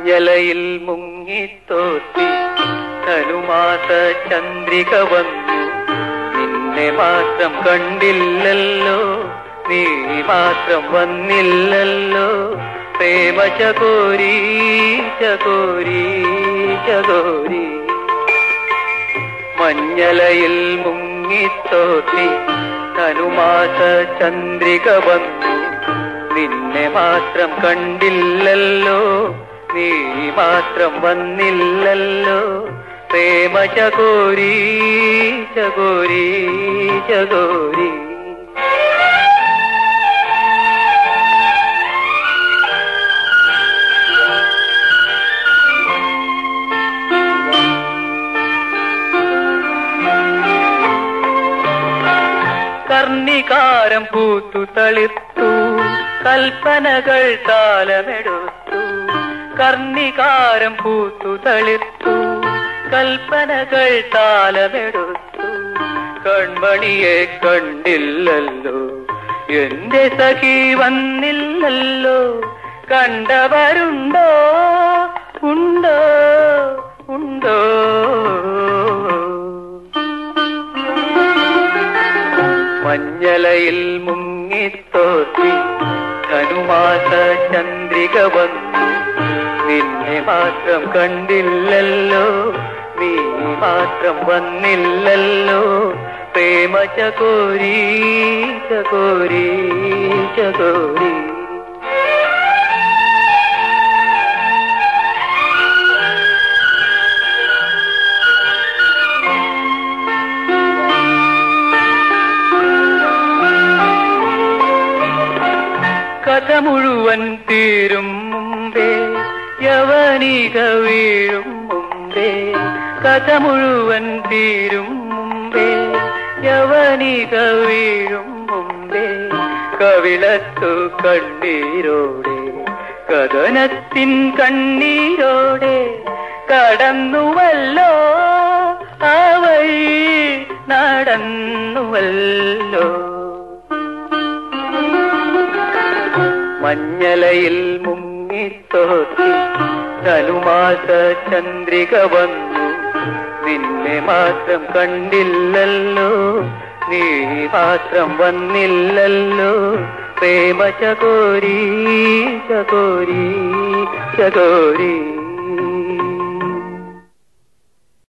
മഞ്ഞലയിൽ മുങ്ങിത്തോത്തി ധനുമാസ ചന്ദ്രിക വന്നു നിന്നെ മാത്രം കണ്ടില്ലല്ലോ നീ മാത്രം വന്നില്ലല്ലോ പ്രേമ ചകോരി ചകോരി ചകോരി മഞ്ഞലയിൽ മുങ്ങിത്തോത്തി ധനുമാസ ചന്ദ്രിക വന്നു നിന്നെ മാത്രം കണ്ടില്ലല്ലോ നീ മാത്രം വന്നില്ലല്ലോ പ്രേമ ചകോരി ചകോരി ചകോരി കർണികാരം പൂത്തു തളിർത്തു കൽപ്പനകൾ താലമെടുത്തു കർണികാരം പൂത്തു തളിർത്തു കൽപ്പനകൾ താലമെടുത്തു കൺമണിയെ കണ്ടില്ലല്ലോ എന്റെ സഖി വന്നില്ലല്ലോ കണ്ടവരുണ്ടോ ഉണ്ടോ ഉണ്ടോ മഞ്ഞലയിൽ മുങ്ങിത്തോത്തി ധനുമാസ ചന്ദ്രിക വന്നു നിന്നെ മാത്രം കണ്ടില്ലല്ലോ നീ മാത്രം വന്നില്ലല്ലോ പ്രേമ ചകോരി ചകോരി ചകോരി കഥ മുഴുവൻ തീരും മുമ്പേ യവനിക വീഴും മുമ്പേ കഥ മുഴുവൻ തീരും മുമ്പേ യവനിക വീഴും മുമ്പേ കവിളത്തു കണ്ണീരോടെ കഥനത്തിൻ കണ്ണീരോടെ കടന്നുവല്ലോ ആ വഴി നടന്നുവല്ലോ മഞ്ഞലയിൽ മുങ്ങിത്തോത്തി ധനുമാസ ചന്ദ്രിക വന്നു നിന്നെ മാത്രം കണ്ടില്ലല്ലോ നീ മാത്രം വന്നില്ലല്ലോ പ്രേമ ചകോരി ചകോരി ചകോരി